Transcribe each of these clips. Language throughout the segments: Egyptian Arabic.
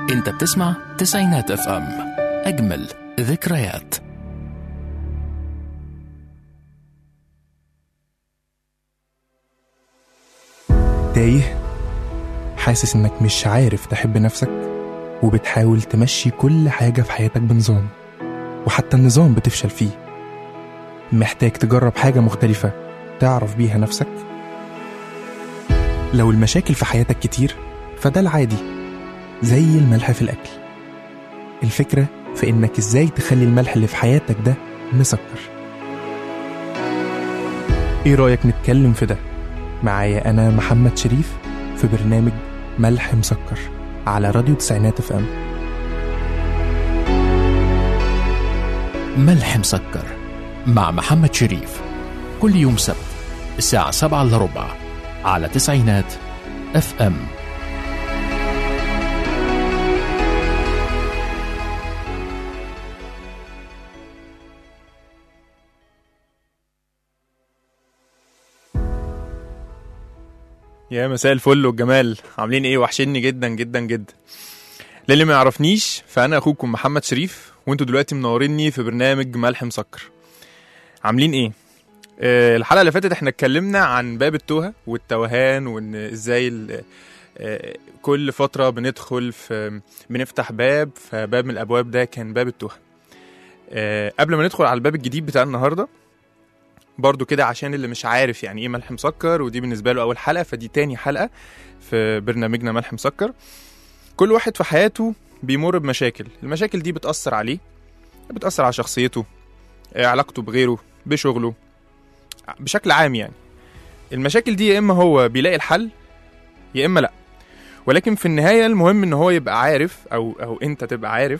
انت بتسمع تسعينات اف ام اجمل ذكريات تايه حاسس انك مش عارف تحب نفسك وبتحاول تمشي كل حاجة في حياتك بنظام وحتى النظام بتفشل فيه محتاج تجرب حاجة مختلفة تعرف بيها نفسك لو المشاكل في حياتك كتير فده العادي زي الملح في الأكل الفكرة في إنك إزاي تخلي الملح اللي في حياتك ده مسكر إيه رأيك نتكلم في ده معايا أنا محمد شريف في برنامج ملح مسكر على راديو تسعينات اف ام ملح مسكر مع محمد شريف كل يوم سبت الساعة سبعة إلا ربع على تسعينات اف ام يا مساء الفل والجمال عاملين ايه وحشني جدا جدا جدا للي ما يعرفنيش فانا اخوكم محمد شريف وانتوا دلوقتي منوريني في برنامج ملح مسكر عاملين ايه آه الحلقه اللي فاتت احنا اتكلمنا عن باب التوهه والتوهان وان ازاي ال- آه كل فتره بندخل في بنفتح باب فباب من الابواب ده كان باب التوهه آه قبل ما ندخل على الباب الجديد بتاع النهارده برضو كده عشان اللي مش عارف يعني ايه ملح مسكر ودي بالنسبه له اول حلقه فدي تاني حلقه في برنامجنا ملح مسكر كل واحد في حياته بيمر بمشاكل المشاكل دي بتأثر عليه بتأثر على شخصيته آه، علاقته بغيره بشغله بشكل عام يعني المشاكل دي يا اما هو بيلاقي الحل يا اما لا ولكن في النهايه المهم ان هو يبقى عارف او او انت تبقى عارف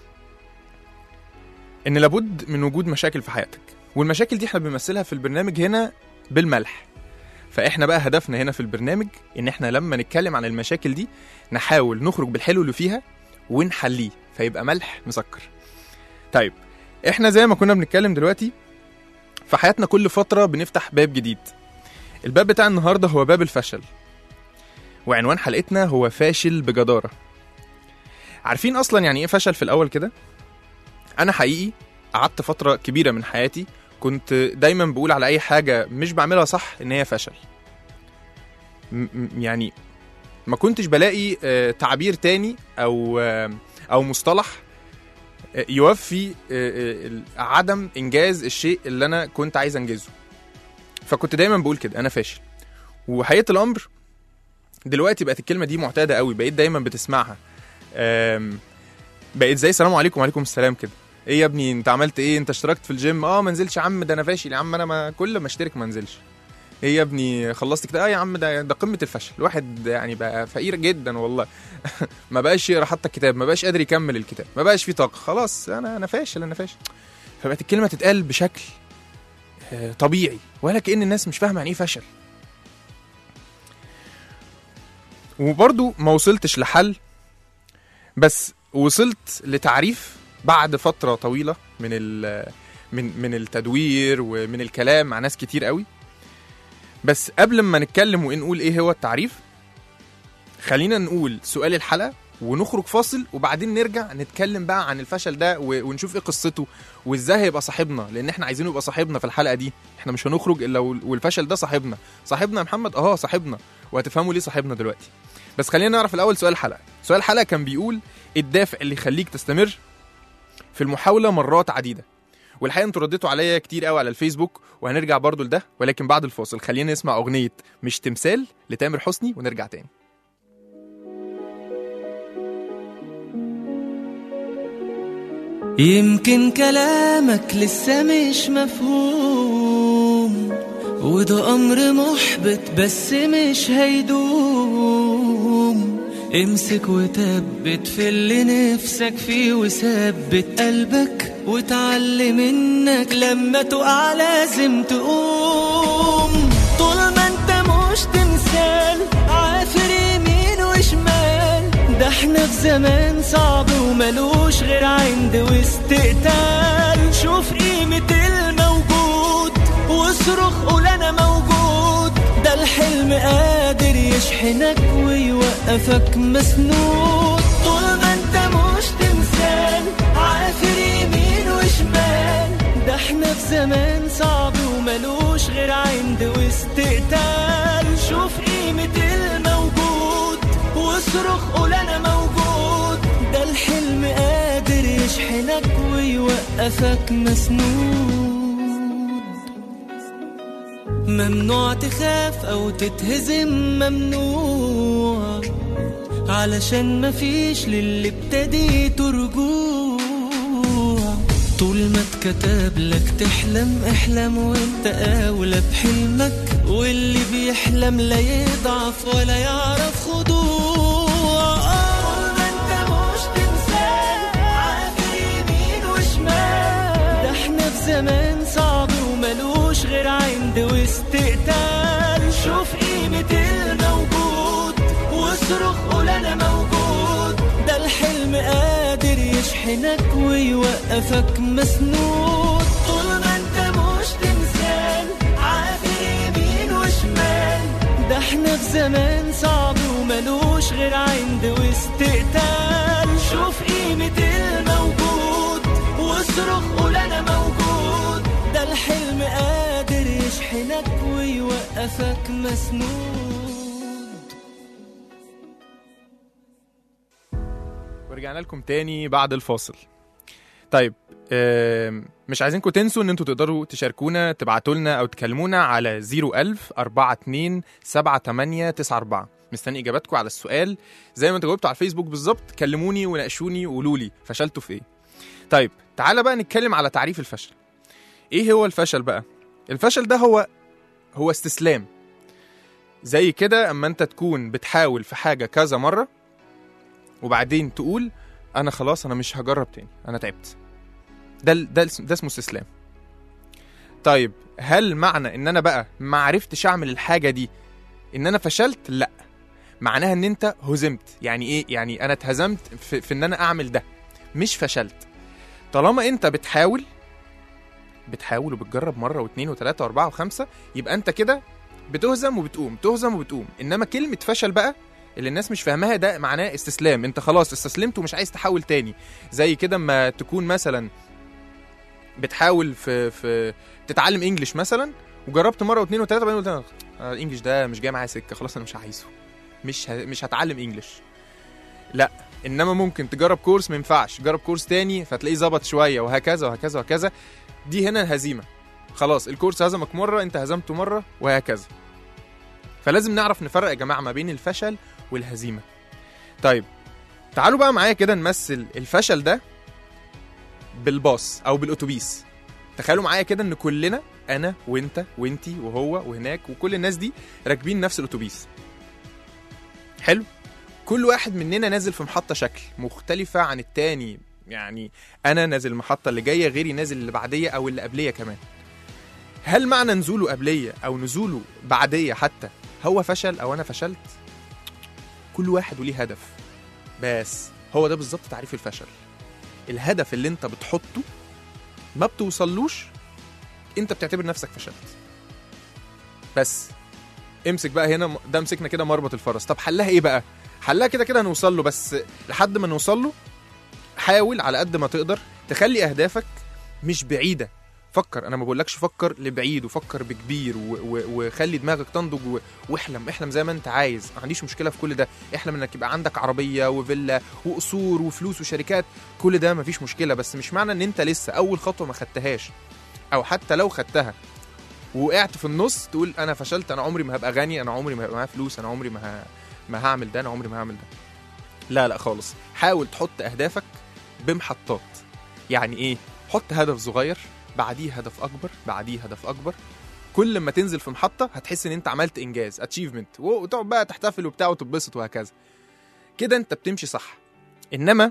ان لابد من وجود مشاكل في حياتك والمشاكل دي احنا بنمثلها في البرنامج هنا بالملح فاحنا بقى هدفنا هنا في البرنامج ان احنا لما نتكلم عن المشاكل دي نحاول نخرج بالحلو اللي فيها ونحليه فيبقى ملح مسكر طيب احنا زي ما كنا بنتكلم دلوقتي في حياتنا كل فترة بنفتح باب جديد الباب بتاع النهاردة هو باب الفشل وعنوان حلقتنا هو فاشل بجدارة عارفين اصلا يعني ايه فشل في الاول كده انا حقيقي قعدت فترة كبيرة من حياتي كنت دايما بقول على اي حاجة مش بعملها صح ان هي فشل م- م- يعني ما كنتش بلاقي آه، تعبير تاني او آه، او مصطلح آه، يوفي آه، آه، ال- عدم انجاز الشيء اللي انا كنت عايز انجزه فكنت دايما بقول كده انا فاشل وحقيقه الامر دلوقتي بقت الكلمه دي معتاده قوي بقيت دايما بتسمعها آم، بقيت زي السلام عليكم وعليكم السلام كده ايه يا ابني انت عملت ايه انت اشتركت في الجيم اه ما نزلش يا عم ده انا فاشل يا عم انا ما كل ما اشترك ما انزلش ايه يا ابني خلصت كده اه يا عم ده ده قمه الفشل الواحد يعني بقى فقير جدا والله ما بقاش يقرا حتى الكتاب ما بقاش قادر يكمل الكتاب ما بقاش فيه طاقه خلاص انا انا فاشل انا فاشل فبقت الكلمه تتقال بشكل آه، طبيعي ولا كأن الناس مش فاهمه يعني ايه فشل وبرضو ما وصلتش لحل بس وصلت لتعريف بعد فتره طويله من ال من من التدوير ومن الكلام مع ناس كتير قوي بس قبل ما نتكلم ونقول ايه هو التعريف خلينا نقول سؤال الحلقه ونخرج فاصل وبعدين نرجع نتكلم بقى عن الفشل ده و- ونشوف ايه قصته وازاي هيبقى صاحبنا لان احنا عايزينه يبقى صاحبنا في الحلقه دي احنا مش هنخرج الا وال- والفشل ده صاحبنا صاحبنا يا محمد اه صاحبنا وهتفهموا ليه صاحبنا دلوقتي بس خلينا نعرف الاول سؤال الحلقه سؤال الحلقه كان بيقول الدافع اللي يخليك تستمر في المحاوله مرات عديده والحقيقه انتوا رديتوا عليا كتير قوي على الفيسبوك وهنرجع برضو لده ولكن بعد الفاصل خلينا نسمع اغنيه مش تمثال لتامر حسني ونرجع تاني يمكن كلامك لسه مش مفهوم وده أمر محبط بس مش هيدوم امسك وثبت في اللي نفسك فيه وثبت قلبك وتعلم انك لما تقع لازم تقوم طول ما انت مش تمثال عافر يمين وشمال ده احنا في زمان صعب وملوش غير عند واستقتال شوف قيمة الموجود واصرخ قول انا موجود ده الحلم قادر يشحنك ويوقفك مسنود طول ما انت احنا في زمان صعب وملوش غير عند واستقتال شوف قيمة الموجود واصرخ قول انا موجود ده الحلم قادر يشحنك ويوقفك مسنود ممنوع تخاف او تتهزم ممنوع علشان مفيش للي ابتديته رجوع طول ما اتكتب لك تحلم احلم وانت اولى بحلمك واللي بيحلم لا يضعف ولا يعرف خضوع طول ما انت مش تمثال عافر يمين وشمال ده احنا في زمان صعب وملوش غير عند واستقتال شوف قيمة الموجود واصرخ قول انا موجود ده الحلم قادر يشحنك ويوقفك مسنود طول ما انت مش تمثال عافر يمين وشمال ده احنا في زمان صعب وملوش غير عند واستقتال شوف قيمة الموجود واصرخ قول انا موجود ده الحلم قادر يشحنك ويوقفك مسنود ورجعنا لكم تاني بعد الفاصل طيب آم، مش عايزينكم تنسوا ان انتوا تقدروا تشاركونا تبعتوا لنا او تكلمونا على 01000 42 7894 مستني اجاباتكم على السؤال زي ما انتوا جاوبتوا على الفيسبوك بالظبط كلموني وناقشوني وقولوا لي فشلتوا في ايه طيب تعالى بقى نتكلم على تعريف الفشل ايه هو الفشل بقى الفشل ده هو هو استسلام زي كده اما انت تكون بتحاول في حاجه كذا مره وبعدين تقول انا خلاص انا مش هجرب تاني انا تعبت ده ال- ده الس- ده اسمه استسلام طيب هل معنى ان انا بقى ما عرفتش اعمل الحاجه دي ان انا فشلت لا معناها ان انت هزمت يعني ايه يعني انا اتهزمت في, في ان انا اعمل ده مش فشلت طالما انت بتحاول بتحاول وبتجرب مره واثنين وثلاثه واربعه وخمسه يبقى انت كده بتهزم وبتقوم تهزم وبتقوم انما كلمه فشل بقى اللي الناس مش فاهماها ده معناه استسلام انت خلاص استسلمت ومش عايز تحاول تاني زي كده اما تكون مثلا بتحاول في في تتعلم انجليش مثلا وجربت مره واثنين وثلاثه بعدين قلت أنا آه، الانجليش ده مش جاي معايا سكه خلاص انا مش عايزه مش ه... مش هتعلم انجليش لا انما ممكن تجرب كورس ما ينفعش تجرب كورس تاني فتلاقيه ظبط شويه وهكذا وهكذا وهكذا دي هنا الهزيمه خلاص الكورس هزمك مره انت هزمته مره وهكذا فلازم نعرف نفرق يا جماعه ما بين الفشل والهزيمه طيب تعالوا بقى معايا كده نمثل الفشل ده بالباص او بالاتوبيس تخيلوا معايا كده ان كلنا انا وانت وانتي وهو وهناك وكل الناس دي راكبين نفس الاتوبيس حلو كل واحد مننا نازل في محطه شكل مختلفه عن التاني يعني انا نازل المحطه اللي جايه غيري نازل اللي بعديه او اللي قبليه كمان هل معنى نزوله قبليه او نزوله بعديه حتى هو فشل او انا فشلت كل واحد وليه هدف بس هو ده بالظبط تعريف الفشل الهدف اللي انت بتحطه ما بتوصلوش انت بتعتبر نفسك فشلت بس امسك بقى هنا ده مسكنا كده مربط الفرس طب حلها ايه بقى حلها كده كده هنوصل له بس لحد ما نوصل له حاول على قد ما تقدر تخلي اهدافك مش بعيده فكر انا ما بقولكش فكر لبعيد وفكر بكبير و- و- وخلي دماغك تنضج و- واحلم احلم زي ما انت عايز ما عنديش مشكله في كل ده احلم انك يبقى عندك عربيه وفيلا وقصور وفلوس وشركات كل ده مفيش مشكله بس مش معنى ان انت لسه اول خطوه ما خدتهاش او حتى لو خدتها وقعت في النص تقول انا فشلت انا عمري ما هبقى غني انا عمري ما هيبقى معايا فلوس انا عمري ما ه... ما هعمل ده انا عمري ما هعمل ده لا لا خالص حاول تحط اهدافك بمحطات يعني ايه حط هدف صغير بعديه هدف اكبر بعديه هدف اكبر كل ما تنزل في محطه هتحس ان انت عملت انجاز اتشيفمنت وتقعد بقى تحتفل وبتاع وتتبسط وهكذا كده انت بتمشي صح انما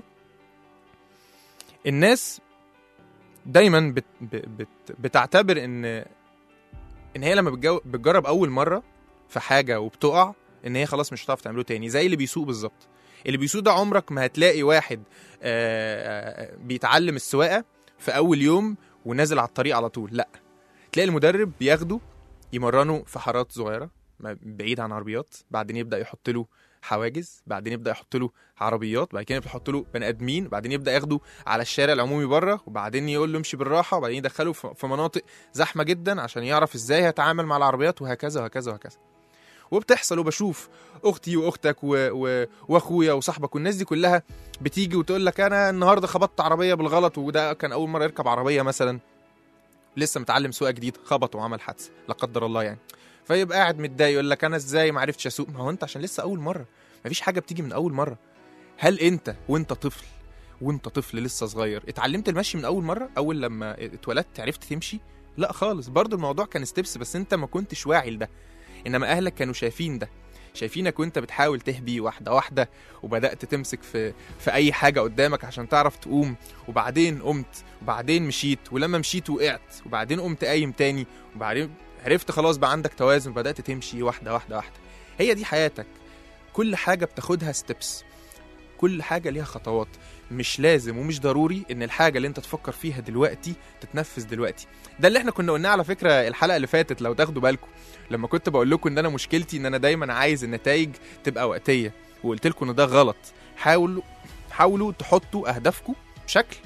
الناس دايما بت بت بتعتبر ان ان هي لما بتجو- بتجرب اول مره في حاجه وبتقع ان هي خلاص مش هتعرف تعمله تاني زي اللي بيسوق بالظبط اللي بيسوق ده عمرك ما هتلاقي واحد آه، آه، بيتعلم السواقه في اول يوم ونازل على الطريق على طول لا تلاقي المدرب بياخده يمرنه في حارات صغيره ما- بعيد عن عربيات بعدين يبدا يحط له حواجز بعدين يبدا يحط له عربيات بعد كده يحط له بني ادمين بعدين يبدا ياخده على الشارع العمومي بره وبعدين يقول له امشي بالراحه وبعدين يدخله في في مناطق زحمه جدا عشان يعرف ازاي يتعامل مع العربيات وهكذا وهكذا وهكذا وبتحصل وبشوف اختي واختك و... و... واخويا وصاحبك والناس دي كلها بتيجي وتقول لك انا النهارده خبطت عربيه بالغلط وده كان اول مره يركب عربيه مثلا لسه متعلم سواقه جديد خبط وعمل حادثه لا قدر الله يعني فيبقى قاعد متضايق يقول لك انا ازاي ما عرفتش اسوق ما هو انت عشان لسه اول مره مفيش حاجه بتيجي من اول مره هل انت وانت طفل وانت طفل لسه صغير اتعلمت المشي من اول مره اول لما اتولدت عرفت تمشي لا خالص برضو الموضوع كان ستيبس بس انت ما كنتش واعي لده انما اهلك كانوا شايفين ده شايفينك وانت بتحاول تهبي واحده واحده وبدات تمسك في في اي حاجه قدامك عشان تعرف تقوم وبعدين قمت وبعدين مشيت ولما مشيت وقعت وبعدين قمت قايم تاني وبعدين عرفت خلاص بقى عندك توازن بدات تمشي واحده واحده واحده هي دي حياتك كل حاجه بتاخدها ستيبس كل حاجه ليها خطوات مش لازم ومش ضروري ان الحاجه اللي انت تفكر فيها دلوقتي تتنفذ دلوقتي ده اللي احنا كنا قلناه على فكره الحلقه اللي فاتت لو تاخدوا بالكم لما كنت بقول لكم ان انا مشكلتي ان انا دايما عايز النتائج تبقى وقتيه وقلت لكم ان ده غلط حاولوا حاولوا تحطوا اهدافكم بشكل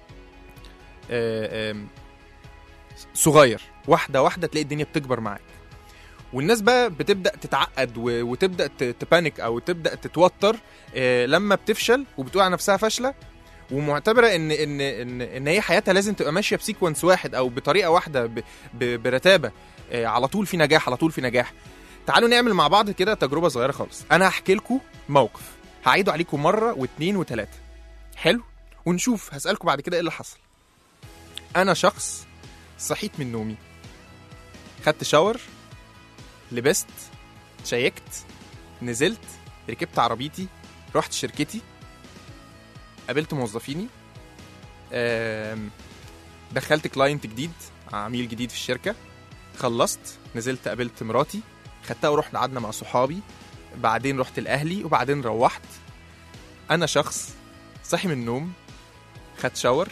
آه، آم، صغير واحده واحده تلاقي الدنيا بتكبر معاك والناس بقى بتبدا تتعقد و- وتبدا ت- تبانك او تبدا تتوتر آه، لما بتفشل وبتقول على نفسها فاشله ومعتبره ان ان ان ان هي حياتها لازم تبقى ماشيه بسيكونس واحد او بطريقه واحده ب- ب- برتابه آه، على طول في نجاح على طول في نجاح تعالوا نعمل مع بعض كده تجربه صغيره خالص انا هحكي لكم موقف هعيده عليكم مره واثنين وثلاثه حلو ونشوف هسالكم بعد كده ايه اللي حصل انا شخص صحيت من نومي خدت شاور لبست شيكت نزلت ركبت عربيتي رحت شركتي قابلت موظفيني آم، دخلت كلاينت جديد عميل جديد في الشركه خلصت نزلت قابلت مراتي خدتها ورحنا قعدنا مع صحابي بعدين رحت لاهلي وبعدين روحت انا شخص صحي من النوم خد شاور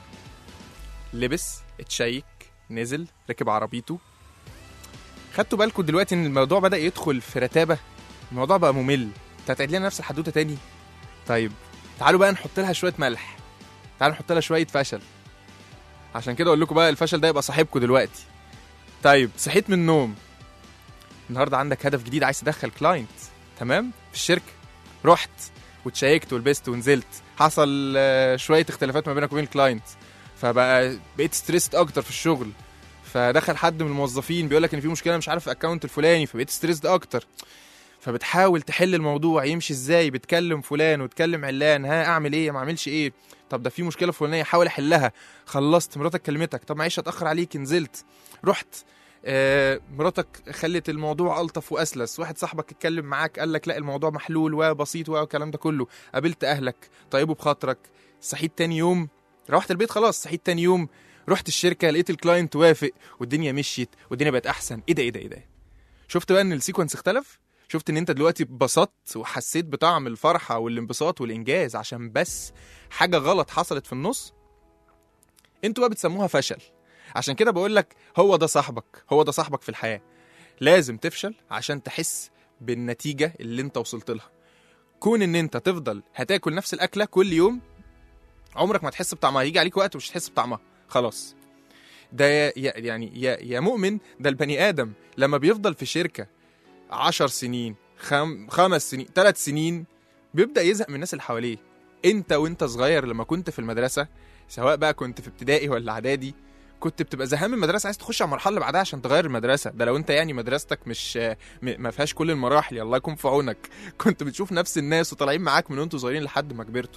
لبس اتشيك نزل ركب عربيته خدتوا بالكم دلوقتي ان الموضوع بدا يدخل في رتابه الموضوع بقى ممل انت هتعيد لنا نفس الحدوته تاني طيب تعالوا بقى نحط لها شويه ملح تعالوا نحط لها شويه فشل عشان كده اقول لكم بقى الفشل ده يبقى صاحبكم دلوقتي طيب صحيت من النوم النهارده عندك هدف جديد عايز تدخل كلاينت تمام في الشركه رحت وتشيكت ولبست ونزلت حصل آه، شويه اختلافات ما بينك وبين الكلاينت فبقى بقيت ستريسد اكتر في الشغل فدخل حد من الموظفين بيقول لك ان في مشكله مش عارف في الاكونت الفلاني فبقيت ستريسد اكتر فبتحاول تحل الموضوع يمشي ازاي بتكلم فلان وتكلم علان ها اعمل ايه ما اعملش ايه طب ده في مشكله فلانيه حاول احلها خلصت مراتك كلمتك طب معلش اتاخر عليك نزلت رحت آه مراتك خلت الموضوع الطف واسلس واحد صاحبك اتكلم معاك قال لك لا الموضوع محلول وبسيط والكلام ده كله قابلت اهلك طيبوا بخاطرك صحيت تاني يوم روحت البيت خلاص صحيت تاني يوم رحت الشركه لقيت الكلاينت وافق والدنيا مشيت والدنيا بقت احسن ايه ده ايه ده ايه ده شفت بقى ان السيكونس اختلف شفت ان انت دلوقتي اتبسطت وحسيت بطعم الفرحه والانبساط والانجاز عشان بس حاجه غلط حصلت في النص انتوا بقى بتسموها فشل عشان كده بقول لك هو ده صاحبك هو ده صاحبك في الحياه لازم تفشل عشان تحس بالنتيجه اللي انت وصلت لها كون ان انت تفضل هتاكل نفس الاكله كل يوم عمرك ما تحس بطعمها يجي عليك وقت مش تحس بطعمها خلاص ده يا يا- يعني يا يا مؤمن ده البني ادم لما بيفضل في شركه عشر سنين خم خمس سنين ثلاث سنين بيبدا يزهق من الناس اللي حواليه انت وانت صغير لما كنت في المدرسه سواء بقى كنت في ابتدائي ولا اعدادي كنت بتبقى زهقان من المدرسه عايز تخش على المرحله اللي بعدها عشان تغير المدرسه ده لو انت يعني مدرستك مش م- ما فيهاش كل المراحل يا الله يكون في عونك كنت بتشوف نفس الناس وطالعين معاك من وانتوا صغيرين لحد ما كبرتوا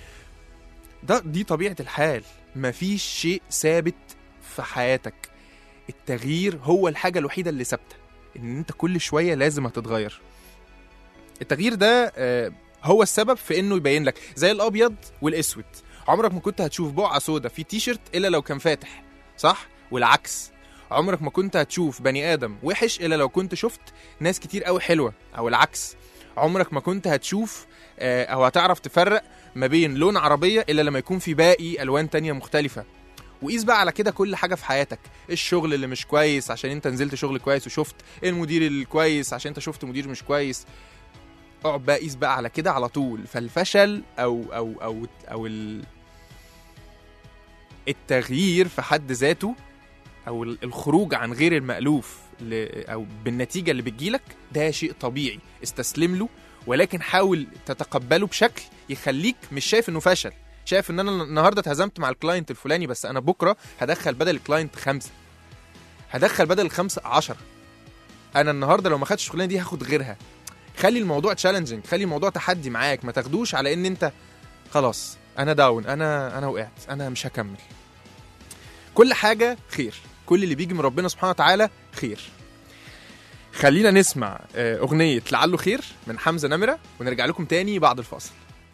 ده دي طبيعه الحال مفيش شيء ثابت في حياتك التغيير هو الحاجه الوحيده اللي ثابته ان انت كل شويه لازم هتتغير التغيير ده آه، هو السبب في انه يبين لك زي الابيض والاسود عمرك ما كنت هتشوف بقعه سودا في تي شيرت الا لو كان فاتح صح والعكس عمرك ما كنت هتشوف بني ادم وحش الا لو كنت شفت ناس كتير قوي حلوه او العكس عمرك ما كنت هتشوف آه، او هتعرف تفرق ما بين لون عربيه الا لما يكون في باقي الوان تانية مختلفه وقيس بقى على كده كل حاجه في حياتك الشغل اللي مش كويس عشان انت نزلت شغل كويس وشفت المدير الكويس عشان انت شفت مدير مش كويس اقعد بقى قيس بقى على كده على طول فالفشل او او او او ال... التغيير في حد ذاته او ال- الخروج عن غير المألوف ل... او بالنتيجه اللي بتجيلك ده شيء طبيعي استسلم له ولكن حاول تتقبله بشكل يخليك مش شايف انه فشل شايف ان انا النهارده اتهزمت مع الكلاينت الفلاني بس انا بكره هدخل بدل الكلاينت خمسه هدخل بدل الخمسه عشرة انا النهارده لو ما خدتش الشغلانه دي هاخد غيرها خلي الموضوع تشالنجينج خلي الموضوع تحدي معاك ما تاخدوش على ان انت خلاص انا داون انا انا وقعت انا مش هكمل كل حاجه خير كل اللي بيجي من ربنا سبحانه وتعالى خير خلينا نسمع آه، اغنيه لعله خير من حمزه نمره ونرجع لكم تاني بعد الفاصل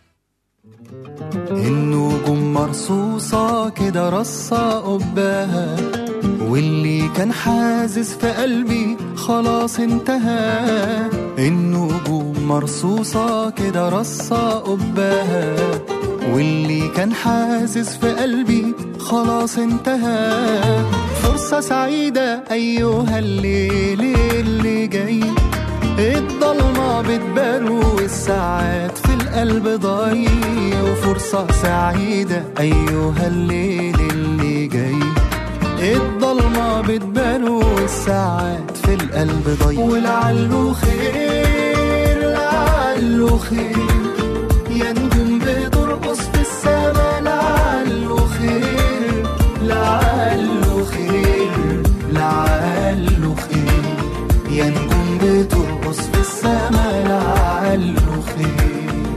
النجوم مرصوصة كده رصة قباها واللي كان حازز في قلبي خلاص انتهى النجوم مرصوصة كده رصة قباها واللي كان حازز في قلبي خلاص انتهى فرصة سعيدة أيها الليل اللي جاي الضلمة بتبان والساعات في القلب ضايع وفرصة سعيدة أيها الليل اللي جاي الضلمة بتبان والساعات في القلب ضايع ولعله خير لعله خير يا نجوم بترقص في السما لعله خير لعله خير لعله خير يا نجوم بترقص في السما لعله خير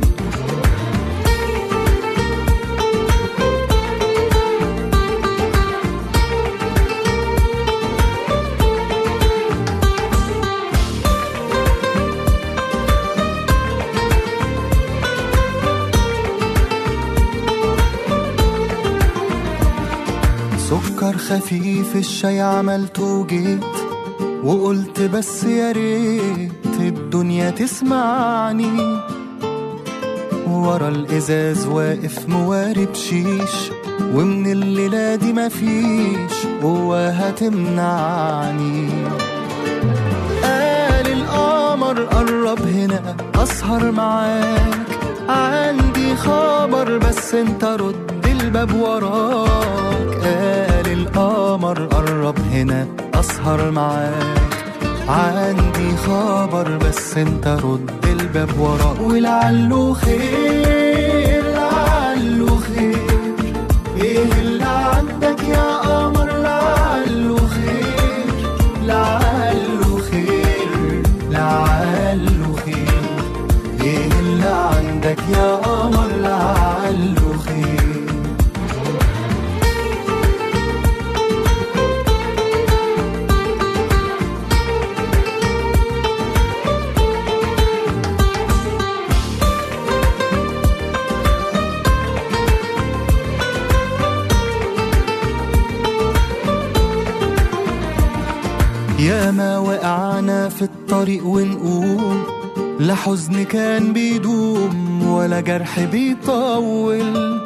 سكر خفيف الشاي عملته وجيت وقلت بس يا ريت الدنيا تسمعني ورا الازاز واقف موارب شيش ومن الليلة دي مفيش قوة هتمنعني قال القمر قرب هنا اسهر معاك عندي خبر بس انت رد الباب وراك قال القمر قرب هنا اسهر معاك عندي خبر بس انت رد الباب وراك ولعله خير لعله خير ايه اللي عندك يا قمر لعله خير لعله خير لعله خير ايه اللي عندك يا قمر لعله خير يا ما وقعنا في الطريق ونقوم لا حزن كان بيدوم ولا جرح بيطول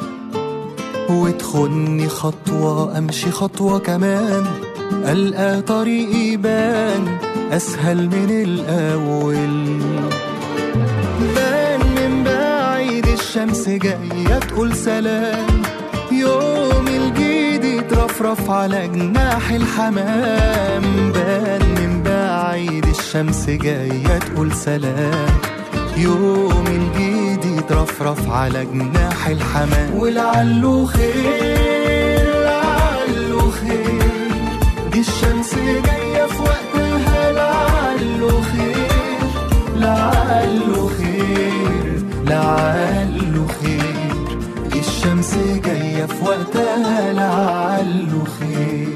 وتخني خطوة أمشي خطوة كمان ألقى طريقي يبان أسهل من الأول بان من بعيد الشمس جاية تقول سلام يوم الجديد يترفرف على جناح الحمام بان من بعيد الشمس جاية تقول سلام يوم الجديد يترفرف على جناح الحمام ولعله خير لعله خير دي الشمس جاية في وقتها لعله خير لعله خير لعله خير دي الشمس جاية في وقتها لعله خير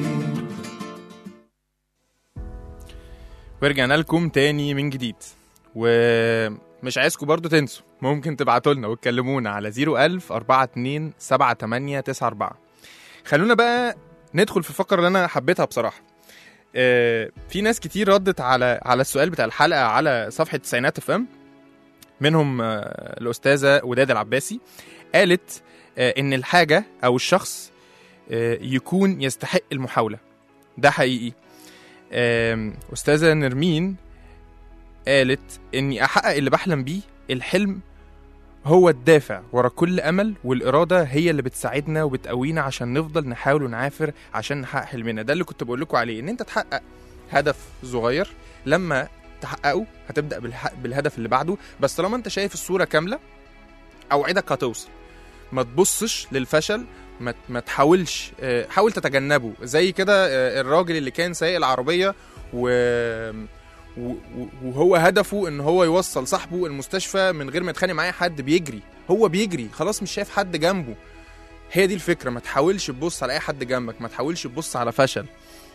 ورجعنا لكم تاني من جديد ومش عايزكم برضو تنسوا ممكن تبعتوا لنا وتكلمونا على 01000 42 78 94 خلونا بقى ندخل في الفقره اللي انا حبيتها بصراحه آه، في ناس كتير ردت على على السؤال بتاع الحلقه على صفحه تسعينات اف ام منهم آه، الاستاذه وداد العباسي قالت آه، ان الحاجه او الشخص آه، يكون يستحق المحاولة ده حقيقي آم، أستاذة نرمين قالت إني أحقق اللي بحلم بيه الحلم هو الدافع ورا كل أمل والإرادة هي اللي بتساعدنا وبتقوينا عشان نفضل نحاول ونعافر عشان نحقق حلمنا ده اللي كنت بقول لكم عليه إن أنت تحقق هدف صغير لما تحققه هتبدأ بالح- بالهدف اللي بعده بس طالما أنت شايف الصورة كاملة أوعدك هتوصل ما تبصش للفشل ما ما تحاولش آه، حاول تتجنبه زي كده آه، الراجل اللي كان سايق العربيه و و- و- وهو هدفه ان هو يوصل صاحبه المستشفى من غير ما يتخانق معاه حد بيجري هو بيجري خلاص مش شايف حد جنبه هي دي الفكره ما تحاولش تبص على اي حد جنبك ما تحاولش تبص على فشل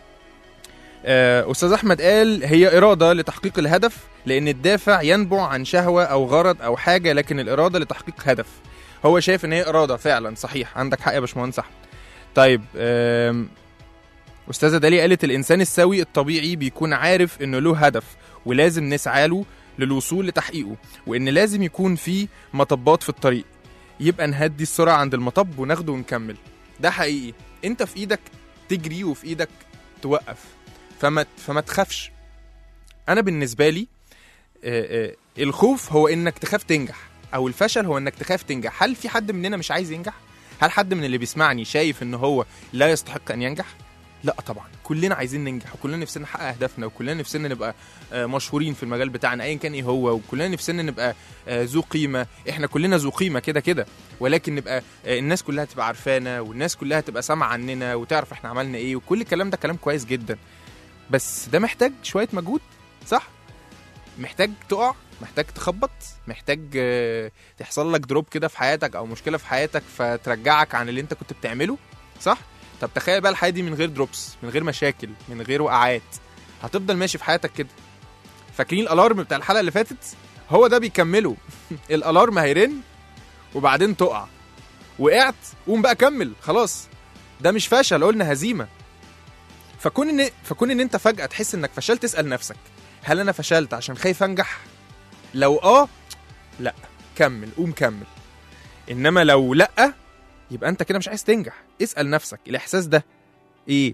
آه، استاذ احمد قال هي اراده لتحقيق الهدف لان الدافع ينبع عن شهوه او غرض او حاجه لكن الاراده لتحقيق هدف هو شايف ان هي اراده فعلا صحيح عندك حق يا باشمهندس احمد طيب آم، استاذه داليا قالت الانسان السوي الطبيعي بيكون عارف انه له هدف ولازم نسعى له للوصول لتحقيقه وان لازم يكون في مطبات في الطريق يبقى نهدي السرعه عند المطب وناخده ونكمل ده حقيقي انت في ايدك تجري وفي ايدك توقف فما فما تخافش انا بالنسبه لي آه، آه، الخوف هو انك تخاف تنجح او الفشل هو انك تخاف تنجح هل في حد مننا مش عايز ينجح هل حد من اللي بيسمعني شايف ان هو لا يستحق ان ينجح لا طبعا كلنا عايزين ننجح وكلنا نفسنا نحقق اهدافنا وكلنا نفسنا نبقى آه، مشهورين في المجال بتاعنا ايا كان ايه هو وكلنا نفسنا نبقى آه، ذو قيمه احنا كلنا ذو قيمه كده كده ولكن نبقى آه، الناس كلها تبقى عارفانا والناس كلها تبقى سامعه عننا وتعرف احنا عملنا ايه وكل الكلام ده كلام كويس جدا بس ده محتاج شويه مجهود صح محتاج تقع محتاج تخبط محتاج آه، تحصل لك دروب كده في حياتك او مشكله في حياتك فترجعك عن اللي انت كنت بتعمله صح طب تخيل بقى الحياه دي من غير دروبس من غير مشاكل من غير وقعات هتفضل ماشي في حياتك كده فاكرين الالارم بتاع الحلقه اللي فاتت هو ده بيكمله الالارم هيرن وبعدين تقع وقعت قوم بقى كمل خلاص ده مش فشل قلنا هزيمه فكون ان فكون ان انت فجاه تحس انك فشلت تسال نفسك هل انا فشلت عشان خايف انجح لو اه لا كمل قوم كمل انما لو لا يبقى انت كده مش عايز تنجح اسال نفسك الاحساس ده ايه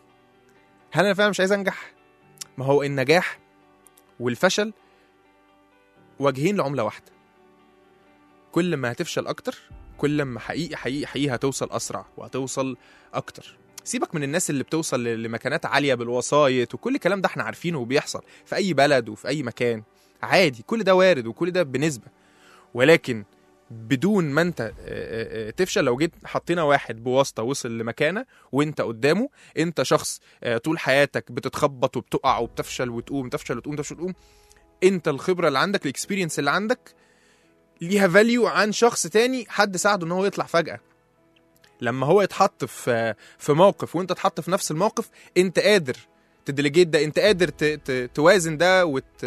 هل انا فعلا مش عايز انجح ما هو النجاح والفشل وجهين لعمله واحده كل ما هتفشل اكتر كل ما حقيقي حقيقي حقيقي هتوصل اسرع وهتوصل اكتر سيبك من الناس اللي بتوصل ل- لمكانات عاليه بالوسايط وكل الكلام ده احنا عارفينه وبيحصل في اي بلد وفي اي مكان عادي كل ده وارد وكل ده بنسبه ولكن بدون ما انت آه، آه، آه، تفشل لو جيت حطينا واحد بواسطه وصل لمكانه وانت قدامه انت شخص آه، طول حياتك بتتخبط وبتقع وبتفشل وتقوم تفشل وتقوم تفشل وتقوم انت الخبره اللي عندك الاكسبيرينس اللي عندك ليها فاليو عن شخص تاني حد ساعده ان هو يطلع فجاه لما هو يتحط في في موقف وانت تحط في نفس الموقف انت قادر تديليجيت ده انت قادر ت- ت- توازن ده وت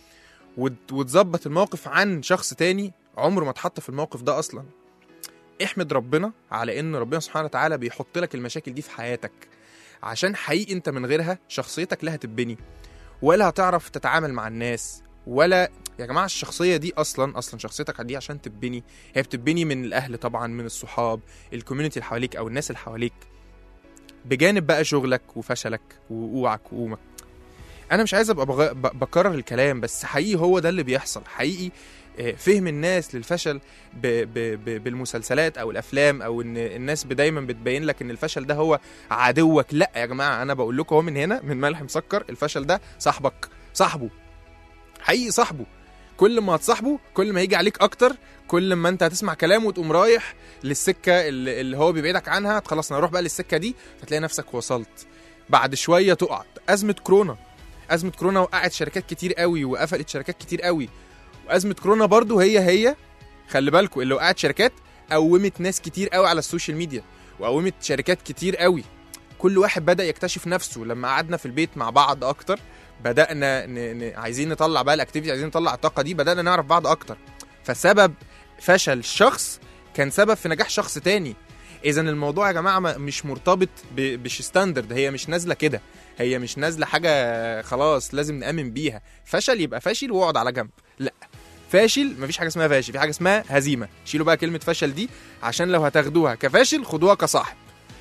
وت- وتظبط الموقف عن شخص تاني عمره ما اتحط في الموقف ده اصلا احمد ربنا على ان ربنا سبحانه وتعالى بيحط لك المشاكل دي في حياتك عشان حقيقي انت من غيرها شخصيتك لا هتتبني ولا هتعرف تتعامل مع الناس ولا يا جماعه الشخصيه دي اصلا اصلا شخصيتك دي عشان تتبني هي بتتبني من الاهل طبعا من الصحاب الكوميونتي اللي حواليك او الناس اللي حواليك بجانب بقى شغلك وفشلك ووقوعك وقومك انا مش عايز ابقى بغ... ب- بكرر الكلام بس حقيقي هو ده اللي بيحصل حقيقي آه، فهم الناس للفشل ب... ب... ب... بالمسلسلات او الافلام او ان الناس دايما بتبين لك ان الفشل ده هو عدوك لا يا جماعه انا بقول لكم اهو من هنا من ملح مسكر الفشل ده صاحبك صاحبه حقيقي صاحبه كل ما هتصاحبه كل ما هيجي عليك اكتر كل ما انت هتسمع كلامه وتقوم رايح للسكه اللي, اللي هو بيبعدك عنها خلاص انا اروح بقى للسكه دي فتلاقي نفسك وصلت بعد شويه تقع ازمه كورونا ازمه كورونا وقعت شركات كتير قوي وقفلت شركات كتير قوي وازمه كورونا برضو هي هي خلي بالكم اللي وقعت شركات قومت ناس كتير قوي على السوشيال ميديا وقومت شركات كتير قوي كل واحد بدا يكتشف نفسه لما قعدنا في البيت مع بعض اكتر بدانا ن... ن... عايزين نطلع بقى الاكتيفيتي عايزين نطلع الطاقه دي بدانا نعرف بعض اكتر فسبب فشل شخص كان سبب في نجاح شخص تاني اذا الموضوع يا جماعه ما- مش مرتبط ب... مش ستاندرد هي مش نازله كده هي مش نازله حاجه خلاص لازم نامن بيها فشل يبقى فاشل واقعد على جنب لا فاشل مفيش حاجه اسمها فاشل في حاجه اسمها هزيمه شيلوا بقى كلمه فشل دي عشان لو هتاخدوها كفاشل خدوها كصاحب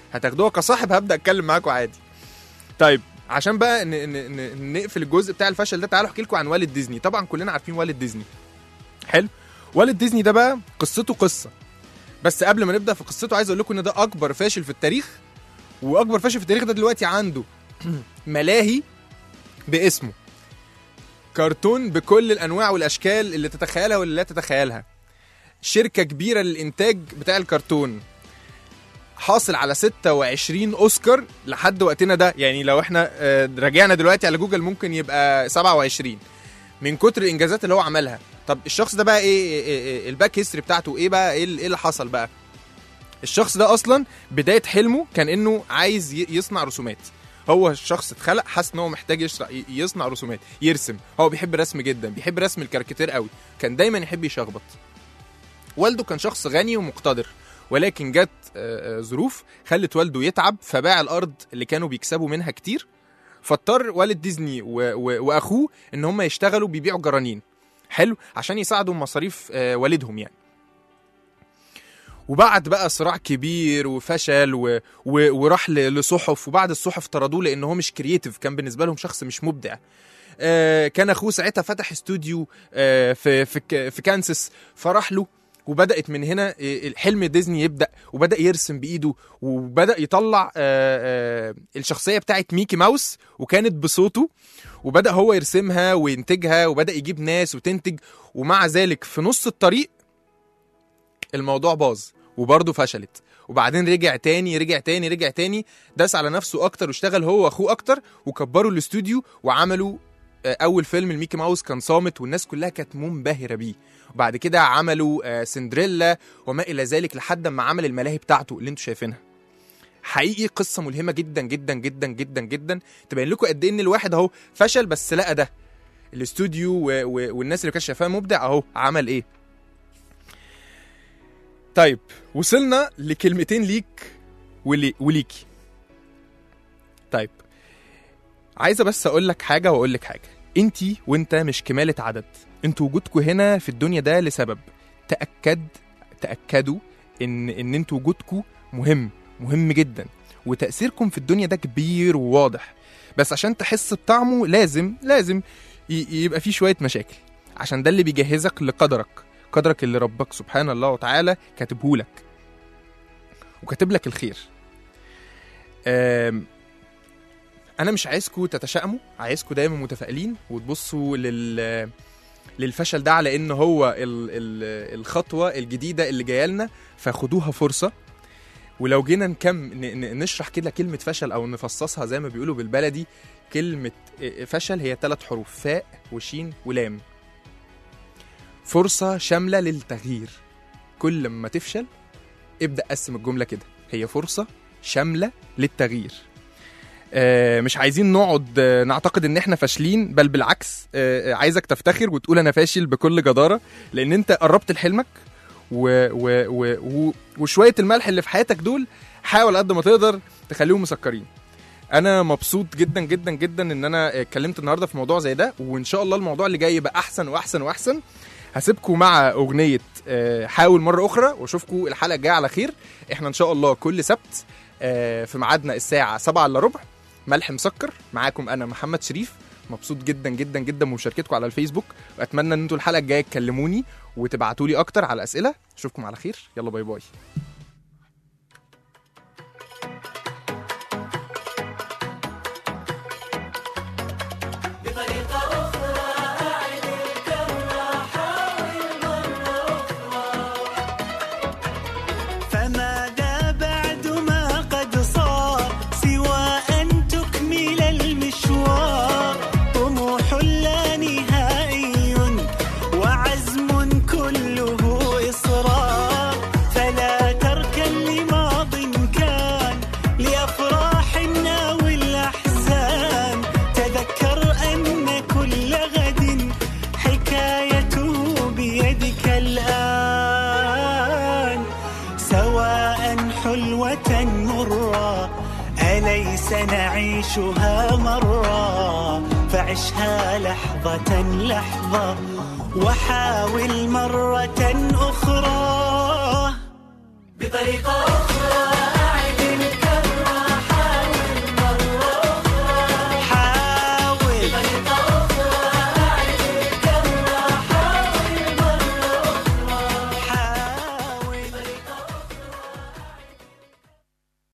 هتاخدوها كصاحب هبدا اتكلم معاكم عادي طيب عشان بقى ن... ن... ن... نقفل الجزء بتاع الفشل ده تعالوا احكي لكم عن والد ديزني طبعا كلنا عارفين والد ديزني حلو والد ديزني ده بقى قصته قصه بس قبل ما نبدا في قصته عايز اقول لكم ان ده اكبر فاشل في التاريخ واكبر فاشل في التاريخ ده دلوقتي عنده ملاهي باسمه كرتون بكل الانواع والاشكال اللي تتخيلها واللي لا تتخيلها شركه كبيره للانتاج بتاع الكرتون حاصل على 26 اوسكار لحد وقتنا ده يعني لو احنا آه، رجعنا دلوقتي على جوجل ممكن يبقى 27 من كتر الانجازات اللي هو عملها طب الشخص ده بقى ايه, إيه, إيه الباك هيستوري بتاعته ايه بقى ايه اللي- إيه اللي حصل بقى الشخص ده اصلا بدايه حلمه كان انه عايز ي- يصنع رسومات هو الشخص اتخلق حاسس ان هو محتاج يشرع ي- يصنع رسومات يرسم هو بيحب الرسم جدا بيحب رسم الكاريكاتير قوي كان دايما يحب يشخبط والده كان شخص غني ومقتدر ولكن جت آه، آه، ظروف خلت والده يتعب فباع الارض اللي كانوا بيكسبوا منها كتير فاضطر والد ديزني و... و... واخوه ان هم يشتغلوا بيبيعوا جرانين حلو عشان يساعدوا مصاريف آه، والدهم يعني وبعد بقى صراع كبير وفشل و... و... وراح ل... لصحف وبعد الصحف طردوه لان هو مش كرييتيف كان بالنسبه لهم شخص مش مبدع آه، كان اخوه ساعتها فتح استوديو آه، في في ك- في كانساس فراح له وبدات من هنا آه، الحلم ديزني يبدا وبدا يرسم بايده وبدا يطلع آه، آه، الشخصيه بتاعت ميكي ماوس وكانت بصوته وبدا هو يرسمها وينتجها وبدا يجيب ناس وتنتج ومع ذلك في نص الطريق الموضوع باظ وبرضه فشلت وبعدين رجع تاني رجع تاني رجع تاني داس على نفسه اكتر واشتغل هو واخوه اكتر وكبروا الاستوديو وعملوا آه، اول فيلم الميكي ماوس كان صامت والناس كلها كانت منبهره بيه وبعد كده عملوا آه، سندريلا وما الى ذلك لحد ما عمل الملاهي بتاعته اللي انتوا شايفينها حقيقي قصه ملهمه جدا جدا جدا جدا جدا تبين لكم قد ايه ان الواحد اهو فشل بس لقى ده الاستوديو و... و... والناس اللي كانت شايفاه مبدع اهو عمل ايه طيب وصلنا لكلمتين ليك ولي... وليكي طيب عايزه بس اقول لك حاجه واقول لك حاجه انتي وانت مش كماله عدد انتوا وجودكم هنا في الدنيا ده لسبب تاكد تاكدوا ان ان انتوا وجودكم مهم مهم جدا وتاثيركم في الدنيا ده كبير وواضح بس عشان تحس بطعمه لازم لازم ي- يبقى فيه شويه مشاكل عشان ده اللي بيجهزك لقدرك قدرك اللي ربك سبحانه الله وتعالى كاتبهولك وكاتب لك الخير أم انا مش عايزكم تتشائموا عايزكم دايما متفائلين وتبصوا لل للفشل ده على ان هو ال... ال... الخطوه الجديده اللي جايه لنا فخدوها فرصه ولو جينا نكم ن... ن- نشرح كده كلمه فشل او نفصصها زي ما بيقولوا بالبلدي كلمه فشل هي ثلاث حروف فاء وشين ولام فرصه شامله للتغيير كل ما تفشل ابدا قسم الجمله كده هي فرصه شامله للتغيير آه، مش عايزين نقعد آه، نعتقد ان احنا فاشلين بل بالعكس آه، آه، عايزك تفتخر وتقول انا فاشل بكل جداره لان انت قربت لحلمك و و و و وشويه الملح اللي في حياتك دول حاول قد ما تقدر تخليهم مسكرين انا مبسوط جدا جدا جدا ان انا اتكلمت النهارده في موضوع زي ده وان شاء الله الموضوع اللي جاي يبقى احسن واحسن واحسن هسيبكم مع اغنيه آه، حاول مره اخرى واشوفكم الحلقه الجايه على خير احنا ان شاء الله كل سبت آه، في ميعادنا الساعه 7 الا ربع ملح مسكر معاكم انا محمد شريف مبسوط جدا جدا جدا بمشاركتكم على الفيسبوك واتمنى ان انتوا الحلقه الجايه تكلموني وتبعتوا لي اكتر على اسئله اشوفكم على خير يلا باي باي فماذا بعد ما قد صار سوى أن تكمل المشوار طموح لا نهائي وعزم كله إصرار فلا تركن لماض كان لأفراحنا والأحزان تذكر أن كل غد حكايته بيدك الآن سواء حلوة مرة أليس نعيشها مرة فعشها لحظة لحظة وحاول مرة أخرى بطريقة أخرى